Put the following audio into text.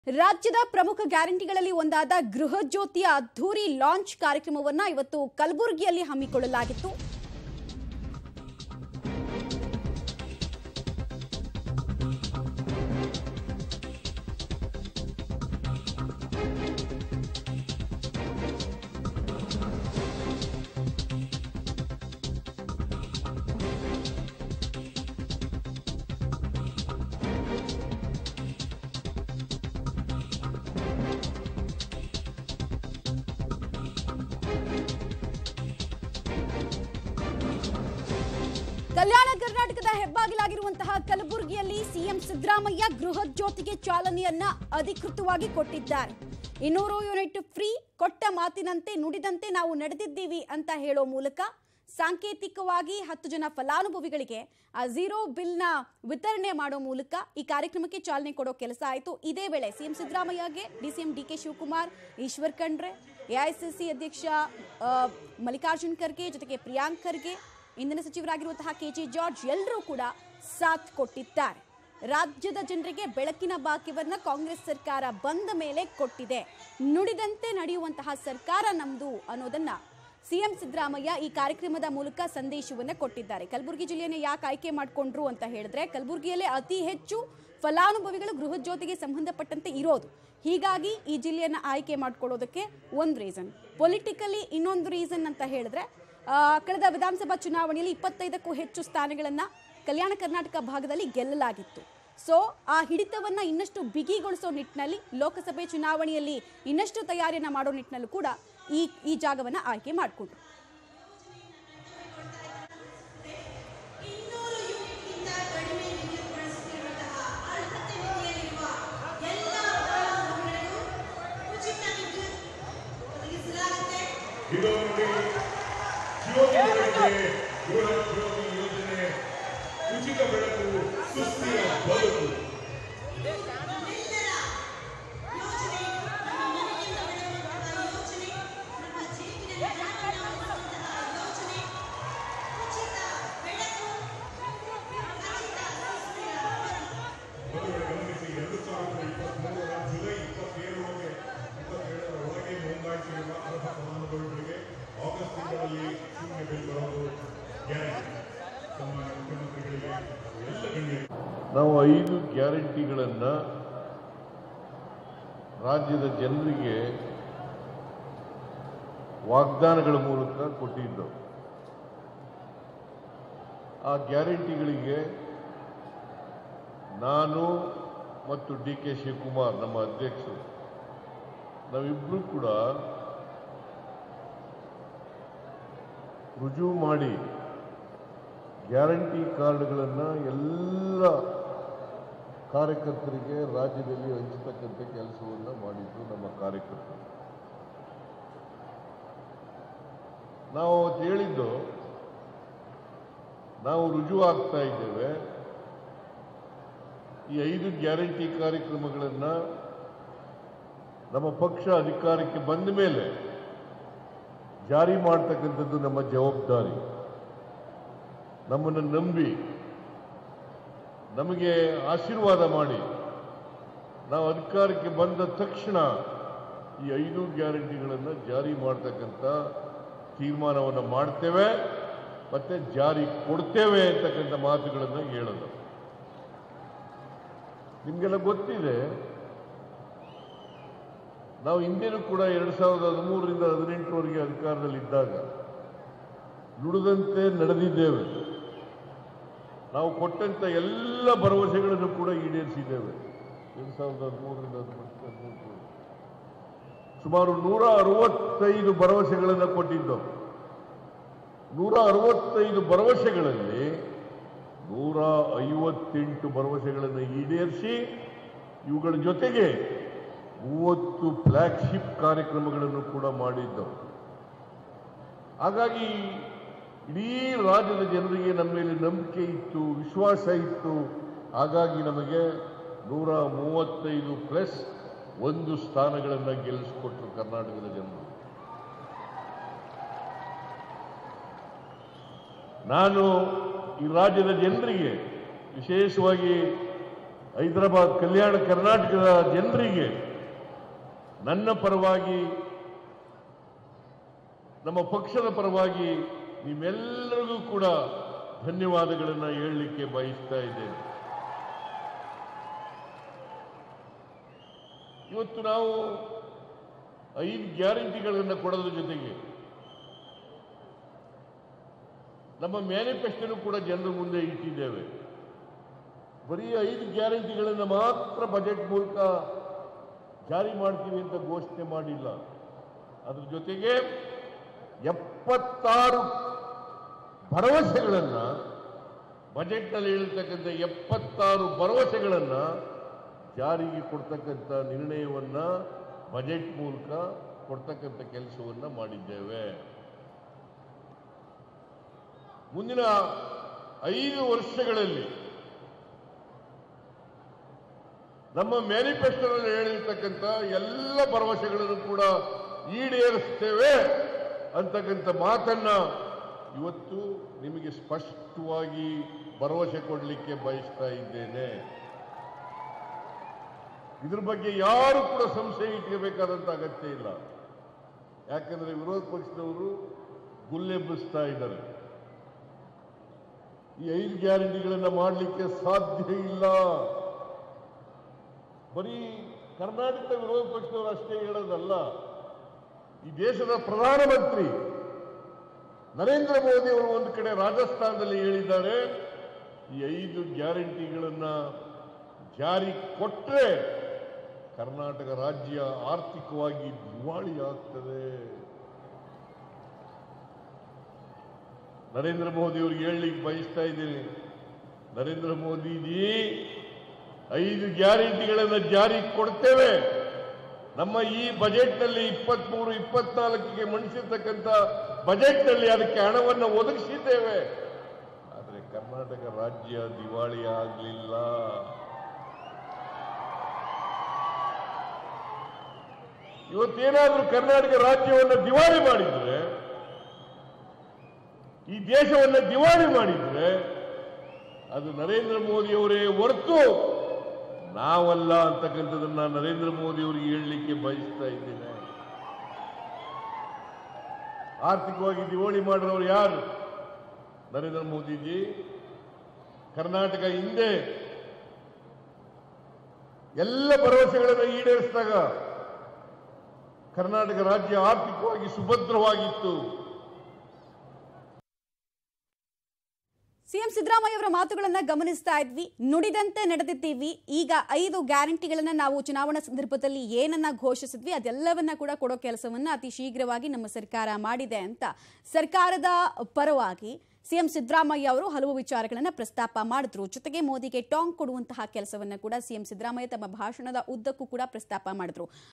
ರಾಜ್ಯದ ಪ್ರಮುಖ ಗ್ಯಾರಂಟಿಗಳಲ್ಲಿ ಒಂದಾದ ಗೃಹ ಜ್ಯೋತಿಯ ಅದ್ಧೂರಿ ಲಾಂಚ್ ಕಾರ್ಯಕ್ರಮವನ್ನ ಇವತ್ತು ಕಲಬುರಗಿಯಲ್ಲಿ ಹಮ್ಮಿಕೊಳ್ಳಲಾಗಿತ್ತು ಕಲ್ಯಾಣ ಕರ್ನಾಟಕದ ಹೆಬ್ಬಾಗಿಲಾಗಿರುವಂತಹ ಕಲಬುರಗಿಯಲ್ಲಿ ಸಿಎಂ ಸಿದ್ದರಾಮಯ್ಯ ಗೃಹ ಜ್ಯೋತಿಗೆ ಚಾಲನೆಯನ್ನ ಅಧಿಕೃತವಾಗಿ ಕೊಟ್ಟಿದ್ದಾರೆ ಇನ್ನೂರು ಯೂನಿಟ್ ಫ್ರೀ ಕೊಟ್ಟ ಮಾತಿನಂತೆ ನುಡಿದಂತೆ ನಾವು ನಡೆದಿದ್ದೀವಿ ಅಂತ ಹೇಳೋ ಮೂಲಕ ಸಾಂಕೇತಿಕವಾಗಿ ಹತ್ತು ಜನ ಫಲಾನುಭವಿಗಳಿಗೆ ಆ ಝೀರೋ ಬಿಲ್ನ ವಿತರಣೆ ಮಾಡೋ ಮೂಲಕ ಈ ಕಾರ್ಯಕ್ರಮಕ್ಕೆ ಚಾಲನೆ ಕೊಡೋ ಕೆಲಸ ಆಯಿತು ಇದೇ ವೇಳೆ ಸಿಎಂ ಸಿದ್ದರಾಮಯ್ಯಗೆ DCM D K Shivakumar Eshwar Khandre AICC ಅಧ್ಯಕ್ಷ ಆ, ಮಲ್ಲಿಕಾರ್ಜುನ್ ಖರ್ಗೆ ಜೊತೆಗೆ ಪ್ರಿಯಾಂಕ್ ಖರ್ಗೆ ಇಂಧನ ಸಚಿವರಾಗಿರುವಂತಹ ಕೆಜೆ ಜಾರ್ಜ್ ಎಲ್ಲರೂ ಕೂಡ ಸಾಥ್ ಕೊಟ್ಟಿದ್ದಾರೆ ರಾಜ್ಯದ ಜನರಿಗೆ ಬೆಳಕಿನ ಬಾಕಿವನ್ನ ಕಾಂಗ್ರೆಸ್ ಸರ್ಕಾರ ಬಂದ ಮೇಲೆ ಕೊಟ್ಟಿದೆ ನುಡಿದಂತೆ ನಡೆಯುವಂತಹ ಸರ್ಕಾರ ನಮ್ದು ಅನ್ನೋದನ್ನ ಸಿಎಂ ಸಿದ್ದರಾಮಯ್ಯ ಈ ಕಾರ್ಯಕ್ರಮದ ಮೂಲಕ ಸಂದೇಶವನ್ನ ಕೊಟ್ಟಿದ್ದಾರೆ ಕಲಬುರಗಿ ಜಿಲ್ಲೆಯನ್ನು ಯಾಕೆ ಆಯ್ಕೆ ಮಾಡಿಕೊಂಡ್ರು ಅಂತ ಹೇಳಿದ್ರೆ ಕಲಬುರಗಿಯಲ್ಲೇ ಅತಿ ಹೆಚ್ಚು ಫಲಾನುಭವಿಗಳು ಗೃಹ ಜ್ಯೋತಿಗೆ ಸಂಬಂಧಪಟ್ಟಂತೆ ಇರೋದು ಹೀಗಾಗಿ ಈ ಜಿಲ್ಲೆಯನ್ನ ಆಯ್ಕೆ ಮಾಡ್ಕೊಳ್ಳೋದಕ್ಕೆ ಒಂದು ರೀಸನ್ ಪೊಲಿಟಿಕಲಿ ಇನ್ನೊಂದು ರೀಸನ್ ಅಂತ ಹೇಳಿದ್ರೆ ಆ, ಕಳೆದ ವಿಧಾನಸಭಾ ಚುನಾವಣೆಯಲ್ಲಿ ಇಪ್ಪತ್ತೈದಕ್ಕೂ ಹೆಚ್ಚು ಸ್ಥಾನಗಳನ್ನ ಕಲ್ಯಾಣ ಕರ್ನಾಟಕ ಭಾಗದಲ್ಲಿ ಗೆಲ್ಲಲಾಗಿತ್ತು ಸೊ ಆ ಹಿಡಿತವನ್ನ ಇನ್ನಷ್ಟು ಬಿಗಿಗೊಳಿಸೋ ನಿಟ್ಟಿನಲ್ಲಿ ಲೋಕಸಭೆ ಚುನಾವಣೆಯಲ್ಲಿ ಇನ್ನಷ್ಟು ತಯಾರಿಯನ್ನ ಮಾಡೋ ನಿಟ್ಟಿನಲ್ಲೂ ಕೂಡ ಈ ಈ ಜಾಗವನ್ನ ಆಯ್ಕೆ ಮಾಡಿಕೊಂಡ್ರು ಇನ್ನೂರು ಯೂನಿಟ್ಗಿಂತ ಕಡಿಮೆ ವಿದ್ಯುತ್ ಬಳಸುತ್ತಿರುವಂತಹ ಅರ್ಹತೆ ಮಿತಿಯಲ್ಲಿರುವ ಎಲ್ಲ ಫಲಾನುಭವಿಗಳಿಗೂ ಉಚಿತ ವಿದ್ಯುತ್ ಒದಗಿಸಲಾಗುತ್ತೆ ಇದು ನೋಡಿ ಜ್ಯೋತಿ ಬೆಳಕಿಗೆ ಗೃಹ ಜ್ಯೋತಿ ಯೋಜನೆ ಉಚಿತ ಬೆಳಕು ಸುಸ್ಥಿರ ಬದುಕು ನಮ್ಮೆಲ್ಲರ ಯೋಜನೆ ನಮ್ಮ ಮನೆಯಿಂದ ಬೆಳೆಯುವಂತಹ ಯೋಜನೆ ನಮ್ಮ ಜೀವನದಲ್ಲಿ ಹಣವನ್ನು ಉಳಿಸುವಂತಹ ಯೋಜನೆ ಉಚಿತ ಬೆಳಕು ಉಚಿತ ಸುಸ್ಥಿರ ಬದುಕು ಮದುವೆ ಗಮನಿಸಿ ಎರಡು ಸಾವಿರದ ಇಪ್ಪತ್ಮೂರರ ಜುಲೈ ಇಪ್ಪತ್ತೇಳರೊಳಗೆ ಇಪ್ಪತ್ತೇಳರ ಒಳಗೆ ನೋಂದಾಯಿಸಿರುವ ಅರ್ಹ ಫಲಾನುಭವಿಗಳಿಗೆ ಆಗಸ್ಟ್ ತಿಂಗಳಲ್ಲಿ ಶೂನ್ಯ ಬಿಲ್ ಬರೋದು ಗ್ಯಾರಂಟಿ ಸನ್ಮಾನ್ಯ ಮುಖ್ಯಮಂತ್ರಿಗಳಿಗೆ ಎಲ್ಲ ಗಣ್ಯರು ನಾವು ಐದು ಗ್ಯಾರಂಟಿಗಳನ್ನು ರಾಜ್ಯದ ಜನರಿಗೆ ವಾಗ್ದಾನಗಳ ಮೂಲಕ ಕೊಟ್ಟಿದ್ದು ಆ ಗ್ಯಾರಂಟಿಗಳಿಗೆ ನಾನು ಮತ್ತು ಡಿ ಕೆ ಶಿವಕುಮಾರ್ ನಮ್ಮ ಅಧ್ಯಕ್ಷರು ನಾವಿಬ್ಬರು ಕೂಡ ರುಜುವು ಮಾಡಿ ಗ್ಯಾರಂಟಿ ಕಾರ್ಡ್ಗಳನ್ನು ಎಲ್ಲ ಕಾರ್ಯಕರ್ತರಿಗೆ ರಾಜ್ಯದಲ್ಲಿ ಹಂಚತಕ್ಕಂಥ ಕೆಲಸವನ್ನು ಮಾಡಿದ್ದು ನಮ್ಮ ಕಾರ್ಯಕರ್ತರು ನಾವು ಅವತ್ತು ಹೇಳಿದ್ದು ನಾವು ರುಜುವು ಆಗ್ತಾ ಇದ್ದೇವೆ ಈ ಐದು ಗ್ಯಾರಂಟಿ ಕಾರ್ಯಕ್ರಮಗಳನ್ನು ನಮ್ಮ ಪಕ್ಷ ಅಧಿಕಾರಕ್ಕೆ ಬಂದ ಮೇಲೆ ಜಾರಿ ಮಾಡ್ತಕ್ಕಂಥದ್ದು ನಮ್ಮ ಜವಾಬ್ದಾರಿ ನಮ್ಮನ್ನು ನಂಬಿ ನಮಗೆ ಆಶೀರ್ವಾದ ಮಾಡಿ ನಾವು ಅಧಿಕಾರಕ್ಕೆ ಬಂದ ತಕ್ಷಣ ಈ ಐದು ಗ್ಯಾರಂಟಿಗಳನ್ನು ಜಾರಿ ಮಾಡ್ತಕ್ಕಂಥ ತೀರ್ಮಾನವನ್ನು ಮಾಡ್ತೇವೆ ಮತ್ತೆ ಜಾರಿ ಕೊಡ್ತೇವೆ ಅಂತಕ್ಕಂಥ ಮಾತುಗಳನ್ನು ಹೇಳೋದು ನಿಮಗೆಲ್ಲ ಗೊತ್ತಿದೆ ನಾವು ಹಿಂದೆನೂ ಕೂಡ ಎರಡು ಸಾವಿರದ ಹದಿಮೂರರಿಂದ ಹದಿನೆಂಟರವರೆಗೆ ಅಧಿಕಾರದಲ್ಲಿದ್ದಾಗ ನುಡಿದಂತೆ ನಡೆದಿದ್ದೇವೆ ನಾವು ಕೊಟ್ಟಂತ ಎಲ್ಲ ಭರವಸೆಗಳನ್ನು ಕೂಡ ಈಡೇರಿಸಿದ್ದೇವೆ ಎರಡು ಸಾವಿರದ ಹದಿಮೂರರಿಂದ ಹದಿನೆಂಟು ಹದಿನೆಂಟು ಸುಮಾರು ನೂರ ಅರವತ್ತೈದು ಭರವಸೆಗಳನ್ನು ಕೊಟ್ಟಿದ್ದು ನೂರ ಅರವತ್ತೈದು ಭರವಸೆಗಳಲ್ಲಿ ನೂರ ಐವತ್ತೆಂಟು ಭರವಸೆಗಳನ್ನು ಈಡೇರಿಸಿ ಇವುಗಳ ಜೊತೆಗೆ ಮೂವತ್ತು ಫ್ಲಾಗ್ಶಿಪ್ ಕಾರ್ಯಕ್ರಮಗಳನ್ನು ಕೂಡ ಮಾಡಿದ್ದವು ಹಾಗಾಗಿ ಇಡೀ ರಾಜ್ಯದ ಜನರಿಗೆ ನಮ್ಮ ಮೇಲೆ ನಂಬಿಕೆ ಇತ್ತು ವಿಶ್ವಾಸ ಇತ್ತು ಹಾಗಾಗಿ ನಮಗೆ ನೂರ ಮೂವತ್ತೈದು ಪ್ಲಸ್ ಒಂದು ಸ್ಥಾನಗಳನ್ನು ಗೆಲ್ಲಿಸಿಕೊಟ್ರು ಕರ್ನಾಟಕದ ಜನರು ನಾನು ಈ ರಾಜ್ಯದ ಜನರಿಗೆ ವಿಶೇಷವಾಗಿ ಹೈದರಾಬಾದ್ ಕಲ್ಯಾಣ ಕರ್ನಾಟಕದ ಜನರಿಗೆ ನನ್ನ ಪರವಾಗಿ ನಮ್ಮ ಪಕ್ಷದ ಪರವಾಗಿ ನಿಮ್ಮೆಲ್ಲರಿಗೂ ಕೂಡ ಧನ್ಯವಾದಗಳನ್ನು ಹೇಳಲಿಕ್ಕೆ ಬಯಸ್ತಾ ಇದ್ದೇನೆ ಇವತ್ತು ನಾವು ಐದು ಗ್ಯಾರಂಟಿಗಳನ್ನು ಕೊಡೋದ್ರ ಜೊತೆಗೆ ನಮ್ಮ ಮ್ಯಾನಿಫೆಸ್ಟೋನು ಕೂಡ ಜನರ ಮುಂದೆ ಇಟ್ಟಿದ್ದೇವೆ ಬರೀ ಐದು ಗ್ಯಾರಂಟಿಗಳನ್ನು ಮಾತ್ರ ಬಜೆಟ್ ಮೂಲಕ ಜಾರಿ ಮಾಡ್ತೀವಿ ಅಂತ ಘೋಷಣೆ ಮಾಡಿಲ್ಲ ಅದ್ರ ಜೊತೆಗೆ ಎಪ್ಪತ್ತಾರು ಭರವಸೆಗಳನ್ನು ಬಜೆಟ್ನಲ್ಲಿ ಹೇಳಿರ್ತಕ್ಕಂಥ ಎಪ್ಪತ್ತಾರು ಭರವಸೆಗಳನ್ನು ಜಾರಿಗೆ ಕೊಡ್ತಕ್ಕಂಥ ನಿರ್ಣಯವನ್ನ ಬಜೆಟ್ ಮೂಲಕ ಕೊಡ್ತಕ್ಕಂಥ ಕೆಲಸವನ್ನ ಮಾಡಿದ್ದೇವೆ ಮುಂದಿನ ಐದು ವರ್ಷಗಳಲ್ಲಿ ನಮ್ಮ ಮ್ಯಾನಿಫೆಸ್ಟೋನಲ್ಲಿ ಹೇಳಿರ್ತಕ್ಕಂಥ ಎಲ್ಲ ಭರವಸೆಗಳನ್ನು ಕೂಡ ಈಡೇರಿಸ್ತೇವೆ ಅಂತಕ್ಕಂಥ ಮಾತನ್ನ ಇವತ್ತು ನಿಮಗೆ ಸ್ಪಷ್ಟವಾಗಿ ಭರವಸೆ ಕೊಡಲಿಕ್ಕೆ ಬಯಸ್ತಾ ಇದ್ದೇನೆ ಇದ್ರ ಬಗ್ಗೆ ಯಾರು ಕೂಡ ಸಂಶಯ ಇಟ್ಕೋಬೇಕಾದಂತ ಅಗತ್ಯ ಇಲ್ಲ ಯಾಕಂದ್ರೆ ವಿರೋಧ ಪಕ್ಷದವರು ಗುಲ್ಲೆಬ್ಬಿಸ್ತಾ ಇದ್ದಾರೆ ಈ ಐದು ಗ್ಯಾರಂಟಿಗಳನ್ನ ಮಾಡಲಿಕ್ಕೆ ಸಾಧ್ಯ ಇಲ್ಲ ಬರೀ ಕರ್ನಾಟಕದ ವಿರೋಧ ಪಕ್ಷದವರು ಅಷ್ಟೇ ಹೇಳೋದಲ್ಲ ಈ ದೇಶದ ಪ್ರಧಾನಮಂತ್ರಿ ನರೇಂದ್ರ ಮೋದಿ ಅವರು ಒಂದು ಕಡೆ ರಾಜಸ್ಥಾನದಲ್ಲಿ ಹೇಳಿದ್ದಾರೆ ಈ ಐದು ಗ್ಯಾರಂಟಿಗಳನ್ನ ಜಾರಿ ಕೊಟ್ಟರೆ ಕರ್ನಾಟಕ ರಾಜ್ಯ ಆರ್ಥಿಕವಾಗಿ ದಿವಾಳಿ ಆಗ್ತದೆ ನರೇಂದ್ರ ಮೋದಿ ಅವರಿಗೆ ಹೇಳಲಿಕ್ಕೆ ಬಯಸ್ತಾ ಇದ್ದೀನಿ ನರೇಂದ್ರ ಮೋದಿಜಿ ಐದು ಗ್ಯಾರಂಟಿಗಳನ್ನು ಜಾರಿ ಕೊಡ್ತೇವೆ ನಮ್ಮ ಈ ಬಜೆಟ್ನಲ್ಲಿ ಇಪ್ಪತ್ಮೂರು ಇಪ್ಪತ್ನಾಲ್ಕಿಗೆ ಮಂಡಿಸಿರ್ತಕ್ಕಂಥ ಬಜೆಟ್ನಲ್ಲಿ ಅದಕ್ಕೆ ಹಣವನ್ನು ಒದಗಿಸಿದ್ದೇವೆ ಆದರೆ ಕರ್ನಾಟಕ ರಾಜ್ಯ ದಿವಾಳಿ ಆಗಲಿಲ್ಲ ಇವತ್ತೇನಾದ್ರೂ ಕರ್ನಾಟಕ ರಾಜ್ಯವನ್ನು ದಿವಾಳಿ ಮಾಡಿದ್ರೆ ಈ ದೇಶವನ್ನು ದಿವಾಳಿ ಮಾಡಿದ್ರೆ ಅದು ನರೇಂದ್ರ ಮೋದಿ ಅವರೇ ಹೊರತು ನಾವಲ್ಲ ಅಂತಕ್ಕಂಥದನ್ನ ನರೇಂದ್ರ ಮೋದಿ ಅವರಿಗೆ ಹೇಳಲಿಕ್ಕೆ ಬಯಸ್ತಾ ಇದ್ದೇನೆ ಆರ್ಥಿಕವಾಗಿ ದಿವಾಳಿ ಮಾಡಿರೋರು ಯಾರು ನರೇಂದ್ರ ಮೋದಿಜಿ ಕರ್ನಾಟಕ ಹಿಂದೆ ಎಲ್ಲ ಭರವಸೆಗಳನ್ನು ಈಡೇರಿಸಿದಾಗ ಕರ್ನಾಟಕ ರಾಜ್ಯ ಆರ್ಥಿಕವಾಗಿ ಸುಭದ್ರವಾಗಿತ್ತು ಸಿಎಂ ಸಿದ್ದರಾಮಯ್ಯ ಅವರ ಮಾತುಗಳನ್ನ ಗಮನಿಸ್ತಾ ಇದ್ವಿ ನುಡಿದಂತೆ ನಡೆದಿದ್ದೀವಿ ಈಗ ಐದು ಗ್ಯಾರಂಟಿಗಳನ್ನ ನಾವು ಚುನಾವಣಾ ಸಂದರ್ಭದಲ್ಲಿ ಏನನ್ನ ಘೋಷಿಸಿದ್ವಿ ಅದೆಲ್ಲವನ್ನ ಕೂಡ ಕೊಡೋ ಕೆಲಸವನ್ನ ಅತಿ ಶೀಘ್ರವಾಗಿ ನಮ್ಮ ಸರ್ಕಾರ ಮಾಡಿದೆ ಅಂತ ಸರ್ಕಾರದ ಪರವಾಗಿ ಸಿಎಂ ಸಿದ್ದರಾಮಯ್ಯ ಅವರು ಹಲವು ವಿಚಾರಗಳನ್ನ ಪ್ರಸ್ತಾಪ ಮಾಡಿದ್ರು ಜೊತೆಗೆ ಮೋದಿಗೆ ಟಾಂಗ್ ಕೊಡುವಂತಹ ಕೆಲಸವನ್ನ ಕೂಡ ಸಿಎಂ ಸಿದ್ದರಾಮಯ್ಯ ತಮ್ಮ ಭಾಷಣದ ಉದ್ದಕ್ಕೂ ಕೂಡ ಪ್ರಸ್ತಾಪ ಮಾಡಿದ್ರು